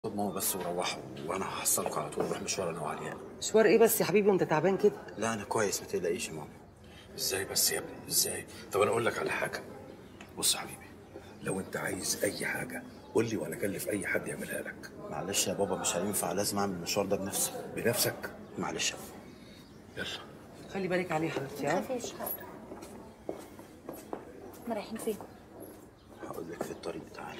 خد ماما بس وروحوا وانا هحصلكوا على طول نروح مشوار انا وعلياء مشوار ايه بس يا حبيبي وانت تعبان كده لا انا كويس ما تقلقيش يا ماما ازاي بس يا ابني ازاي طب انا اقول لك على حاجه بص يا حبيبي لو انت عايز اي حاجه قول لي وانا اكلف اي حد يعملها لك معلش يا بابا مش هينفع لازم اعمل المشوار ده بنفسي بنفسك معلش يا بابا يلا خلي بالك عليه يا حبيبتي ها مفيش حاضر احنا رايحين فين؟ هقول لك في الطريق تعالي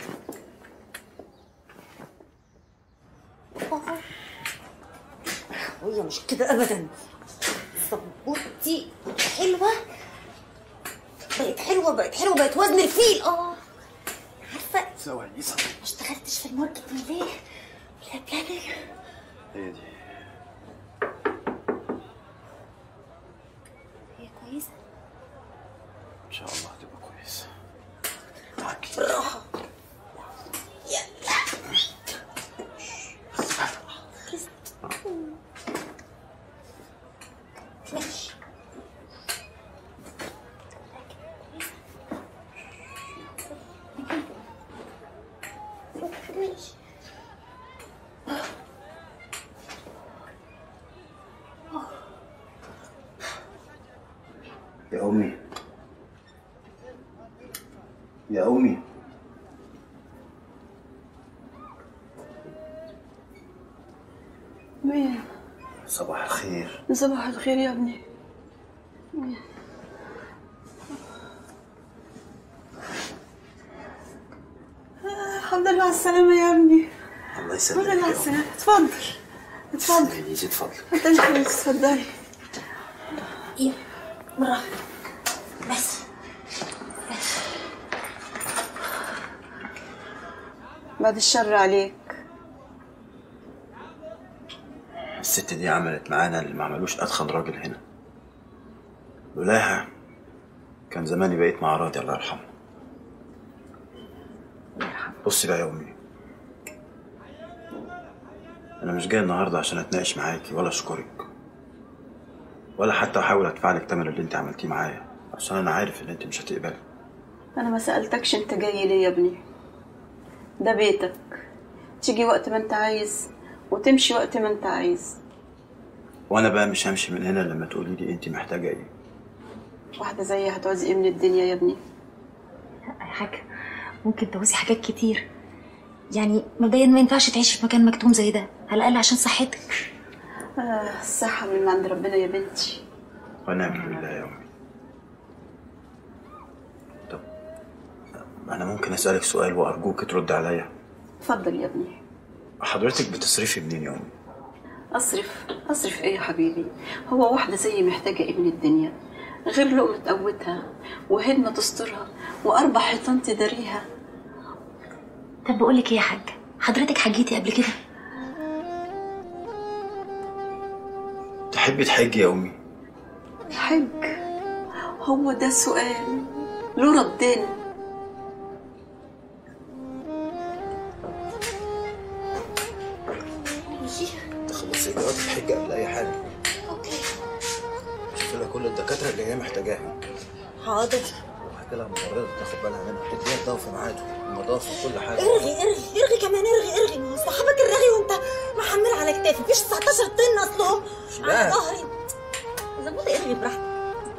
وهي مش كده ابدا صبوتي حلوه بقت حلوه بقت حلوه بقت وزن الفيل اه عارفه ثواني ثواني ما اشتغلتش في الماركتنج ليه؟ ولا بلاننج هي دي هي كويسه ان شاء الله هتبقى كويسه تعالي بالراحه يلا ماشي ماشي يا امي يا امي مين؟ صباح الخير صباح الخير يا ابني آه، الحمد لله على السلامة يا ابني الله الحمد يسلمك لله على يا امي السلامة اتفضل اتفضل تسلمي زيد فضلك اتفضل كويس اتفضلي يلا بالراحه بس بس بعد الشر عليك الست دي عملت معانا اللي ما عملوش ادخل راجل هنا لولاها كان زماني بقيت مع راضي الله يرحمه بصي بقى يا امي انا مش جاي النهارده عشان اتناقش معاكي ولا اشكرك ولا حتى احاول ادفع لك تمن اللي انت عملتيه معايا عشان انا عارف ان انت مش هتقبلي انا ما سألتكش انت جاي ليه يا ابني ده بيتك تيجي وقت ما انت عايز وتمشي وقت ما انت عايز وانا بقى مش همشي من هنا لما تقولي لي انت محتاجه ايه واحدة زيي هتعوز ايه من الدنيا يا ابني يا حاجة ممكن تعوزي حاجات كتير يعني مبدئيا ما ينفعش تعيشي في مكان مكتوم زي ده على الأقل عشان صحتك آه الصحة من عند ربنا يا بنتي ونعم بالله يا امي طب انا ممكن اسالك سؤال وارجوك ترد عليا اتفضل يا ابني حضرتك بتصرفي منين يا امي أصرف أصرف إيه يا حبيبي هو واحدة زي محتاجة إيه من الدنيا غير لقمة قوتها وهدمة تسترها وأربع حيطان تداريها طب بقول لك ايه يا حاجة حضرتك حجيتي قبل كده تحبي تحجي يا امي حج هو ده سؤال له ردين ماشي تخلصي اجراءات الحج قبل اي حاجه اوكي شوفي لها كل الدكاتره اللي هي محتاجاها حاضر وحكي لها ممرضه تاخد بالها منها تديها الدواء في ميعاده النظافه وكل حاجه ارغي ارغي ارغي كمان ارغي ارغي ما هو صاحبك الرغي وانت محمل على كتافي مفيش 19 طن اصلهم على لا. ظهري زبوطة ارغي براحتك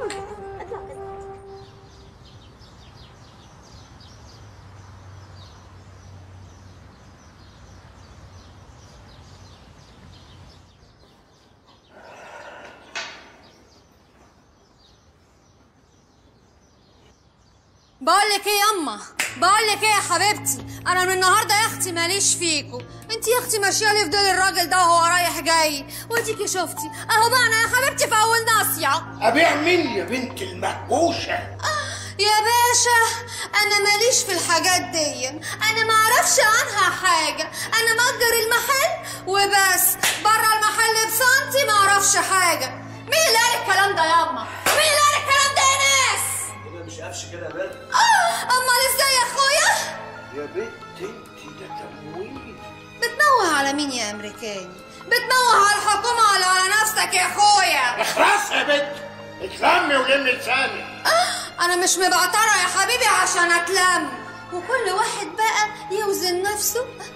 بقول لك ايه ياما بقول لك ايه يا حبيبتي انا من النهارده يا اختي ماليش فيكو انت يا اختي ماشيه لي في دول الراجل ده وهو رايح جاي واديكي شفتي اهو بقى انا يا حبيبتي في اول ناصيه أبيع مين يا بنت المهبوشة؟ يا باشا انا ماليش في الحاجات دي انا ما اعرفش عنها حاجه انا مأجر المحل وبس بره المحل بسنتي ما اعرفش حاجه مين اللي قال الكلام ده ياما مين اللي قال الكلام ده يا ناس مش قفش كده يا بنت آه، امال ازاي يا اخويا يا بنت انت ده تمويل بتنوه على مين يا امريكاني بتنوه على الحكومه ولا على نفسك يا اخويا اخرس يا بنت اتلمي ولمي لسانك انا مش مبعترة يا حبيبي عشان اتلم وكل واحد بقى يوزن نفسه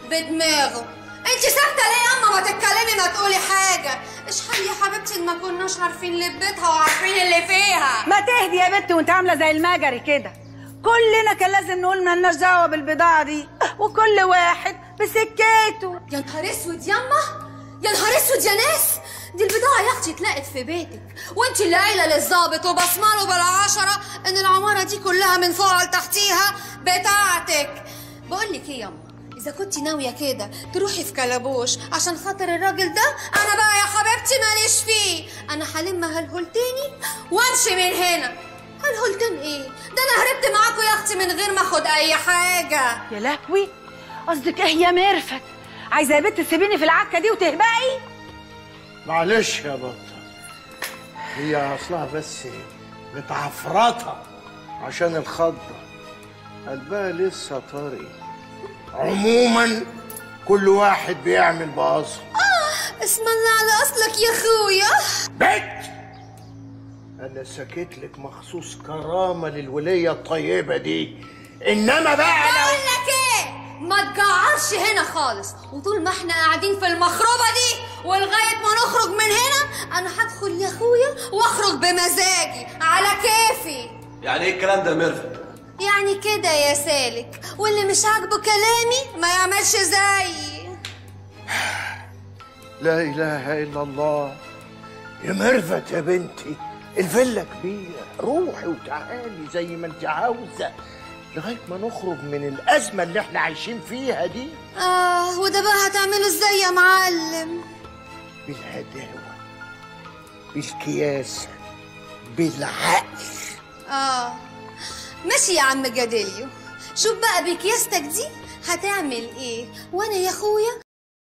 بدماغه انت ساكته ليه يا اما ما تتكلمي ما تقولي حاجه اشحال يا حبيبتي إن ما كناش عارفين لبتها وعارفين اللي فيها ما تهدي يا بنت وانت عامله زي المجري كده كلنا كان لازم نقول مالناش دعوه بالبضاعه دي وكل واحد بسكته يا نهار اسود ياما يا نهار اسود يا ناس دي البضاعة يا اختي اتلقت في بيتك وانت اللي قايلة للظابط وبصماله بالعشرة ان العمارة دي كلها من فوق لتحتيها بتاعتك بقول لك ايه ياما اذا كنت ناوية كده تروحي في كلبوش عشان خاطر الراجل ده انا بقى يا حبيبتي ماليش فيه انا هلم هالهولتيني وامشي من هنا هالهولتين ايه ده انا هربت معاكوا يا اختي من غير ما اخد اي حاجة يا لهوي قصدك ايه يا ميرفت عايزه يا بنت تسيبيني في العكه دي وتهبقي معلش يا بطة هي اصلها بس متعفرطة عشان الخضة قلبها لسه طري عموما كل واحد بيعمل بأصله اسم الله على اصلك يا اخويا بت انا سكت لك مخصوص كرامة للولية الطيبة دي انما بقى بقول لو لك ايه ما تجعرش هنا خالص وطول ما احنا قاعدين في المخربه دي ولغايه ما نخرج من هنا انا هدخل يا اخويا واخرج بمزاجي على كيفي يعني ايه الكلام ده يا ميرفت؟ يعني كده يا سالك واللي مش عاجبه كلامي ما يعملش زيي لا اله الا الله يا مرفت يا بنتي الفيلا كبيرة روحي وتعالي زي ما انت عاوزة لغاية ما نخرج من الأزمة اللي احنا عايشين فيها دي اه وده بقى هتعمله ازاي يا معلم بالهداوة بالكياسة بالعقل اه ماشي يا عم جاديليو شوف بقى بكياستك دي هتعمل ايه وانا يا اخويا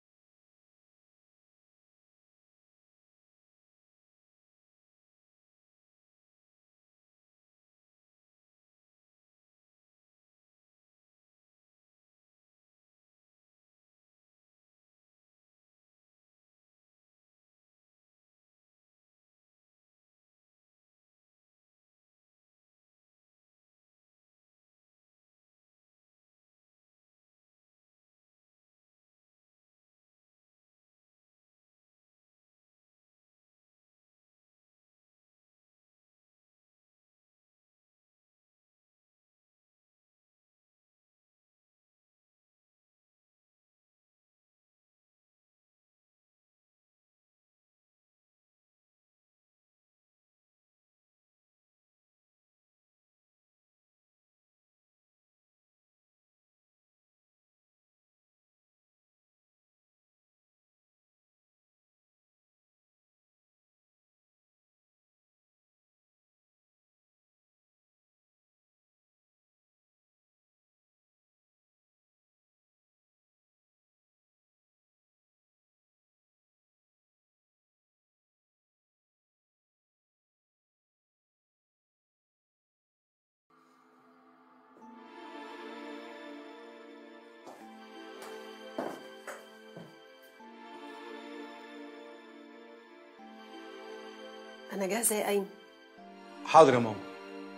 انا جاهزه يا ايمن حاضر يا ماما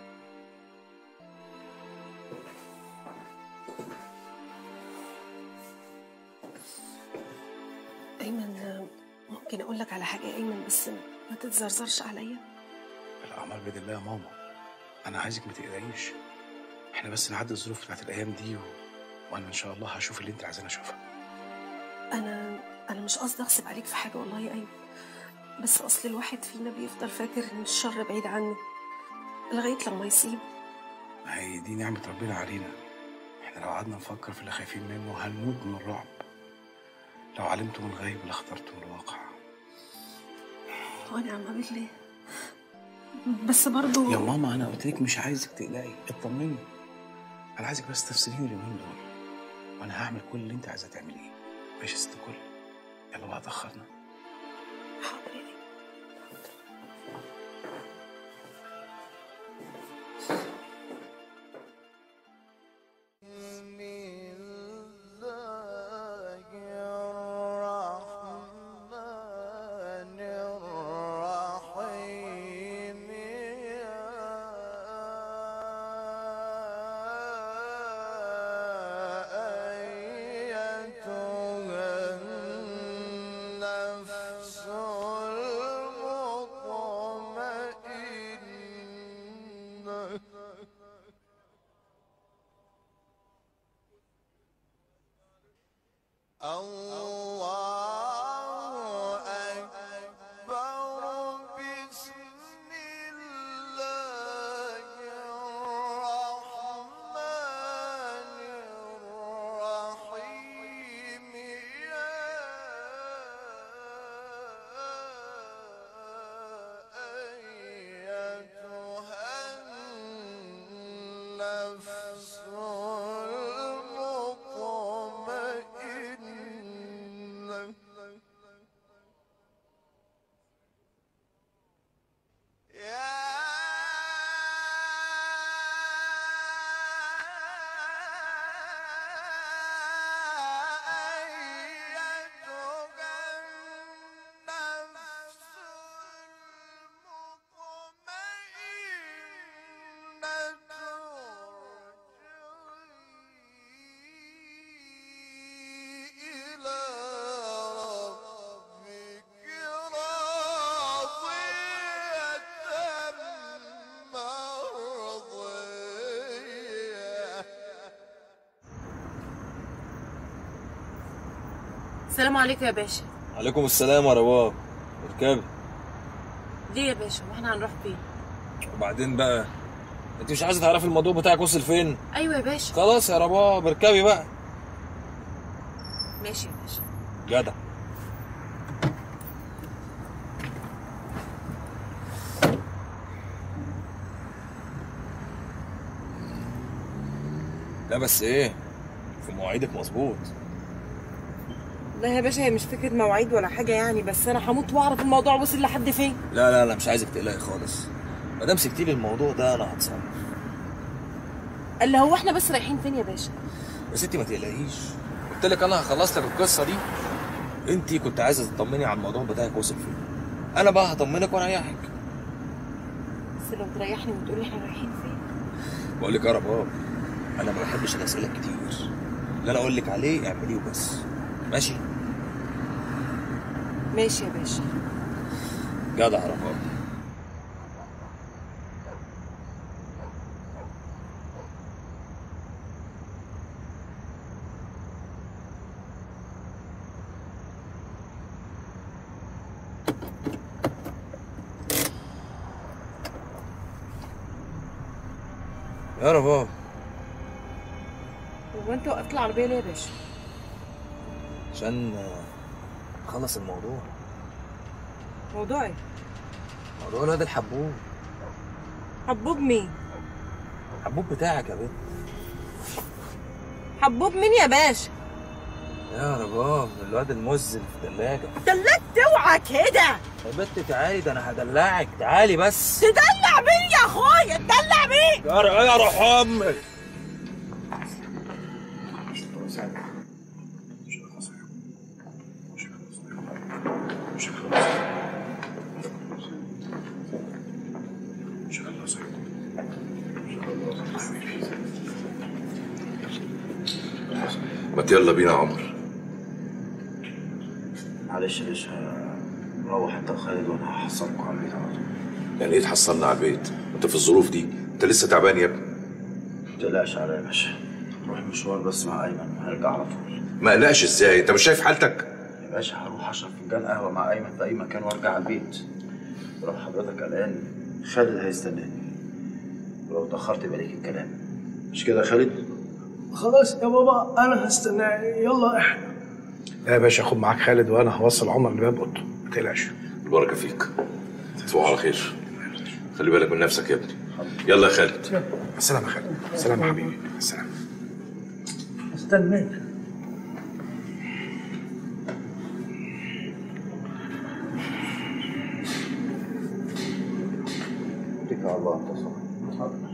ايمن ممكن اقول لك على حاجه يا ايمن بس ما تتزرزرش عليا الاعمال بيد الله يا ماما انا عايزك ما تقلقيش احنا بس نعدي الظروف بتاعت الايام دي و... وانا ان شاء الله هشوف اللي انت عايزاني اشوفها انا انا مش قصدي اغصب عليك في حاجه والله يا ايمن بس اصل الواحد فينا بيفضل فاكر ان الشر بعيد عنه لغايه لما يصيب ما هي دي نعمه ربنا علينا احنا لو قعدنا نفكر في اللي خايفين منه هنموت من الرعب لو علمتم الغيب لاخترتم الواقع ونعم بالله بس برضو يا ماما انا قلت لك مش عايزك تقلقي اطمني انا عايزك بس تفصليني اليومين دول وانا هعمل كل اللي انت عايزاه تعمليه ماشي يا ست الكل يلا بقى اتاخرنا حاضر يا ايمن أيتها الله أكبر بسم الله الرحمن الرحيم يا أيتها النفس المطمئنة يا أيتها النفس المطمئنة ارجعي إلى ربك راضية مرضية السلام عليكم يا باشا عليكم السلام يا رباب اركبي ليه يا باشا واحنا هنروح فين وبعدين بقى انت مش عايزه تعرفي الموضوع بتاعك وصل فين ايوه يا باشا خلاص يا رباب اركبي بقى ماشي يا باشا جدع لا بس ايه في مواعيدك مظبوط لا يا باشا هي مش فكره مواعيد ولا حاجه يعني بس انا هموت واعرف الموضوع وصل لحد فين لا لا لا مش عايزك تقلقي خالص ما دام سبتي لي الموضوع ده انا هتصرف اللي هو احنا بس رايحين فين يا باشا يا ستي ما تقلقيش قلت لك انا هخلص لك القصه دي انت كنت عايزه تطمني على الموضوع بتاعك وصل فين انا بقى هطمنك واريحك بس لو تريحني وتقولي احنا رايحين فين بقول لك يا رباب انا ما بحبش الاسئله كتير اللي انا اقول لك عليه اعمليه وبس ماشي ماشي يا باشا جدع يا رباب يا رباب هو انت وقفت العربيه ليه يا باشا عشان خلص الموضوع موضوع ايه موضوع الواد الحبوب حبوب مين حبوب بتاعك يا بنت حبوب مين يا باشا يا رباب الواد المز اللي في الثلاجة دلعت اوعى كده يا بنت تعالي ده انا هدلعك تعالي بس تدلع مين يا اخويا تدلع مين يا ر- يا روح امك ما يلا بينا يا عمر معلش يا باشا روح انت وخالد وانا هحصلكوا على البيت على طول يعني ايه تحصلنا على البيت انت في الظروف دي انت لسه تعبان يا ابني ما تقلقش عليا يا باشا روح مشوار بس مع ايمن وهرجع على طول ما قلقش ازاي انت مش شايف حالتك يا باشا هروح اشرب فنجان قهوه مع ايمن في اي مكان وارجع على البيت لو حضرتك قلقان خالد هيستناني ولو اتاخرت يبقى ليك الكلام مش كده يا خالد خلاص يا بابا انا هستنى يلا احنا لا يا باشا خد معاك خالد وانا هوصل عمر لباب اوضته ما تقلقش البركه فيك تصبحوا على خير خلي بالك من نفسك يا ابني يلا يا خالد السلام يا خالد السلام يا حبيبي السلام استناك اتكل على الله انت صح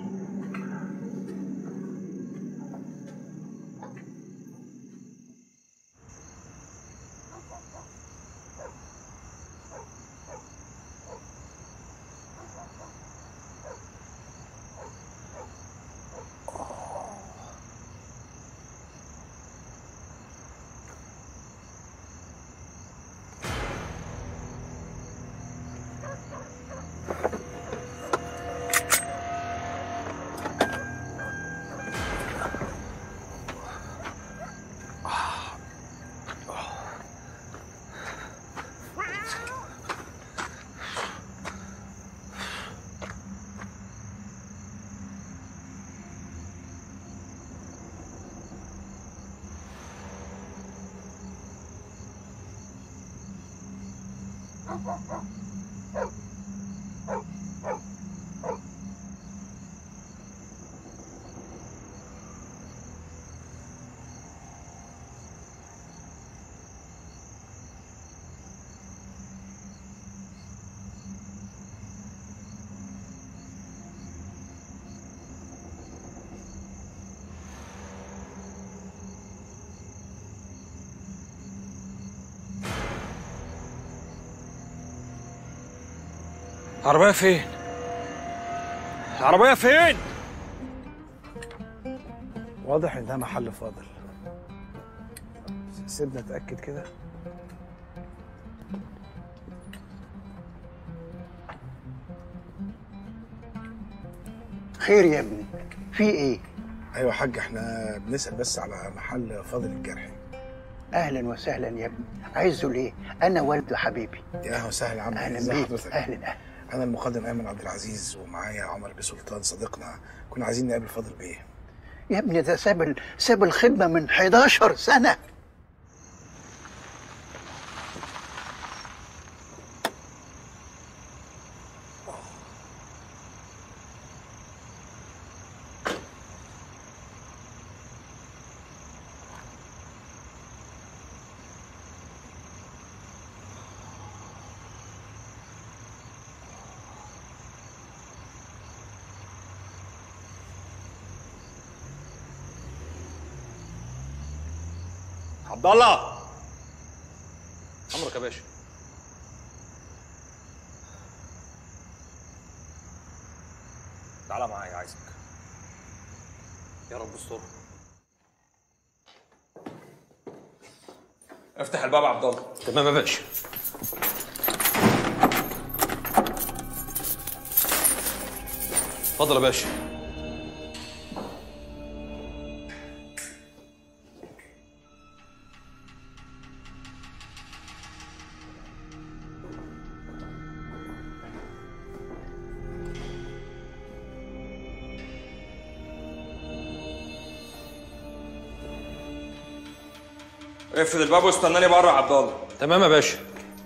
العربية فين؟ العربية فين؟ واضح ان ده محل فاضل سيبنا اتاكد كده خير يا ابني في ايه ايوه يا حاج احنا بنسال بس على محل فاضل الجرحي اهلا وسهلا يا ابني عايزه ليه انا والده حبيبي يا اهلا وسهلا يا عم أهلاً ازي بيك. حضرتك أهلاً، أهلاً. انا المقدم ايمن عبد العزيز ومعايا عمر بيه سلطان صديقنا كنا عايزين نقابل فاضل بيه يا ابني ده ساب ال- ساب الخدمه من 11 سنه عبد الله امرك يا باشا تعالى معايا عايزك يا رب استر افتح الباب يا عبد الله تمام يا باشا اتفضل يا باشا اقفل الباب واستناني بره يا عبد الله تمام يا باشا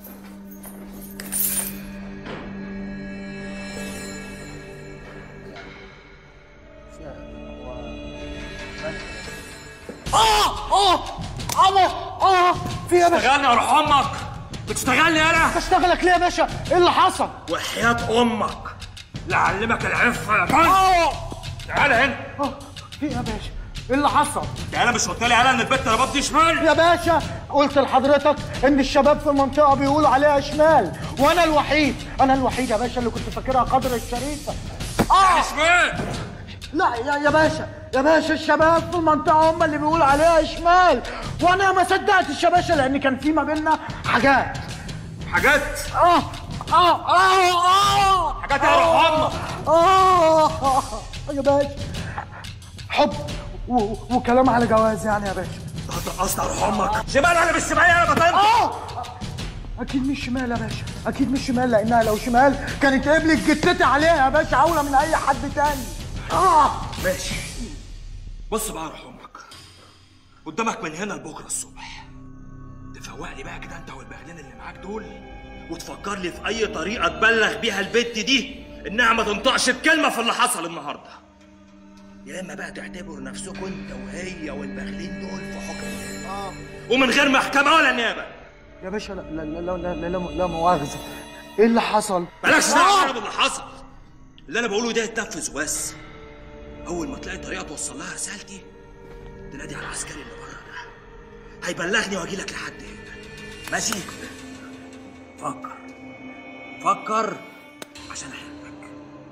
اه اه عمر اه في يا باشا اشتغلني يا روح امك بتشتغلني انا اشتغلك ليه يا باشا ايه اللي حصل وحياة امك لعلمك العفة يا كلب اه تعالى هنا آه، في يا باشا ايه اللي حصل ده انا مش قلت لي انا ان البت رباط دي شمال يا باشا قلت لحضرتك ان الشباب في المنطقه بيقولوا عليها شمال وانا الوحيد انا الوحيد يا باشا اللي كنت فاكرها قدر الشريفه اه شمال لا يا, يا باشا يا باشا الشباب في المنطقه هم اللي بيقولوا عليها شمال وانا ما صدقتش يا باشا لان كان في ما بيننا حاجات حاجات اه اه اه اه حاجات يا روح امك اه يا باشا حب و- وكلام على جواز يعني يا باشا قصد يا روح امك شمال انا مش شمال انا بطلت اه اكيد مش شمال يا باشا اكيد مش شمال لانها لو شمال كانت قبلت جتتي عليها يا باشا اولى من اي حد تاني اه ماشي بص بقى يا روح امك قدامك من هنا لبكره الصبح تفوقني بقى كده انت والبهلين اللي معاك دول وتفكر لي في اي طريقه تبلغ بيها البت دي انها ما تنطقش بكلمه في اللي حصل النهارده يا اما بقى تعتبروا نفسكم انت وهي والبهلين دول في حكم اه ومن غير محكمه ولا نيابه يا باشا لا لا لا لا لا, لا, لا مؤاخذه ايه اللي حصل مالكش دعوه أنا باللي حصل اللي انا بقوله ده يتنفذ بس اول ما تلاقي طريقه توصل لها رسالتي تنادي على العسكري اللي بره ده هيبلغني واجي لك لحد هنا ماشي فكر فكر عشان احبك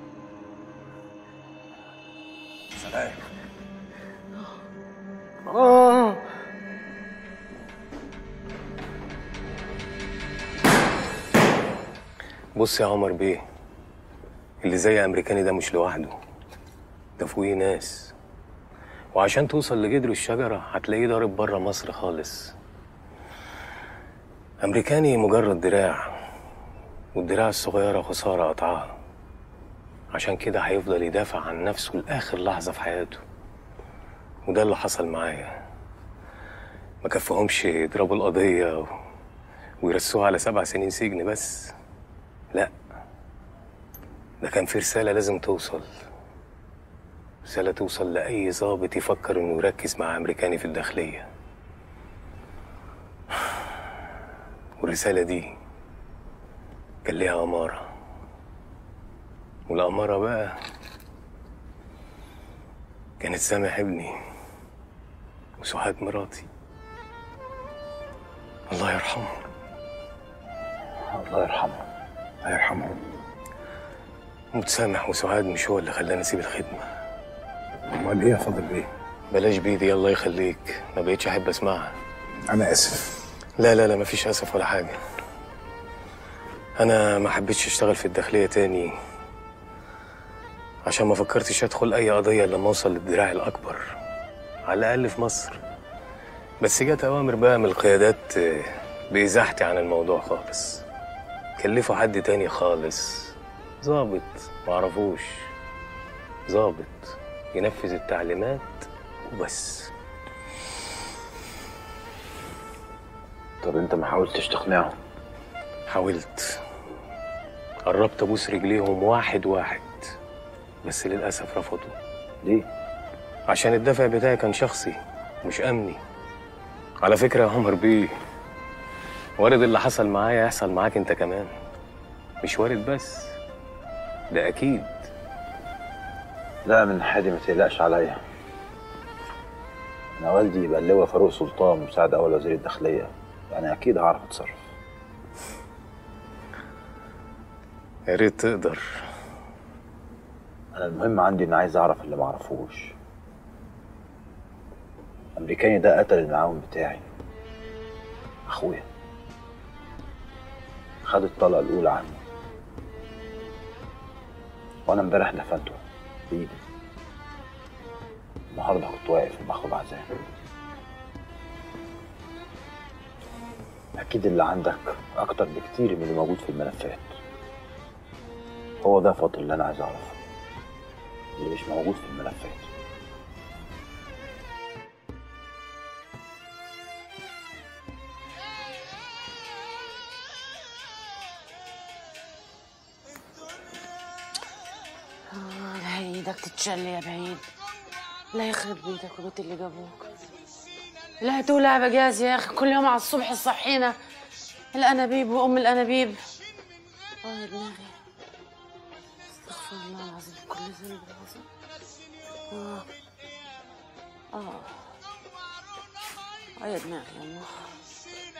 سلام اه بص يا عمر بيه اللي زي امريكاني ده مش لوحده ده فوقيه ناس وعشان توصل لجدر الشجرة هتلاقيه ضارب بره مصر خالص امريكاني مجرد دراع والدراع الصغيرة خسارة قطعها عشان كده هيفضل يدافع عن نفسه لآخر لحظة في حياته وده اللي حصل معايا ما كفهمش يضربوا القضية و... ويرسوه على سبع سنين سجن بس لا ده كان في رسالة لازم توصل رسالة توصل لأي ضابط يفكر إنه يركز مع أمريكاني في الداخلية والرسالة دي كان ليها أمارة والأمارة بقى كانت سامح ابني وسعاد مراتي الله يرحمه الله يرحمه الله يرحمه متسامح وسعاد مش هو اللي خلاني اسيب الخدمه امال ايه يا فاضل بيه بلاش بيدي الله يخليك ما بقتش احب اسمعها انا اسف لا لا لا مفيش اسف ولا حاجه انا ما حبيتش اشتغل في الداخليه تاني عشان ما فكرتش ادخل اي قضيه الا لما اوصل للدراع الاكبر على الاقل في مصر بس جت اوامر بقى من القيادات آه، بازاحتي عن الموضوع خالص كلفوا حد تاني خالص ظابط معرفوش ظابط ينفذ التعليمات وبس طب انت ما حاولتش تقنعهم حاولت قربت ابوس رجليهم واحد واحد بس للاسف رفضوا ليه عشان الدافع بتاعي كان شخصي مش امني على فكره يا عمر بيه وارد اللي حصل معايا يحصل معاك انت كمان مش وارد بس ده اكيد لا من حادي ما تقلقش عليا انا والدي يبقى اللواء فاروق سلطان مساعد اول وزير الداخليه يعني اكيد هعرف اتصرف يا ريت تقدر انا المهم عندي ان عايز اعرف اللي معرفوش الامريكاني ده قتل المعاون بتاعي اخويا خد الطلقه الاولى عني وانا امبارح دفنته بايدي النهارده كنت واقف وباخد عزاء اكيد اللي عندك اكتر بكتير من اللي موجود في الملفات هو ده فضل اللي انا عايز اعرفه اللي مش موجود في الملفات آه، لا ايدك تتشلي يا بعيد لا يخرب بيتك وبيت اللي جابوك لا تولع بجاز يا اخي كل يوم على الصبح الصحينا الانابيب وام الانابيب اه يا دماغي استغفر الله العظيم كل ذنب العظيم اه اه اه يا دماغي يا الله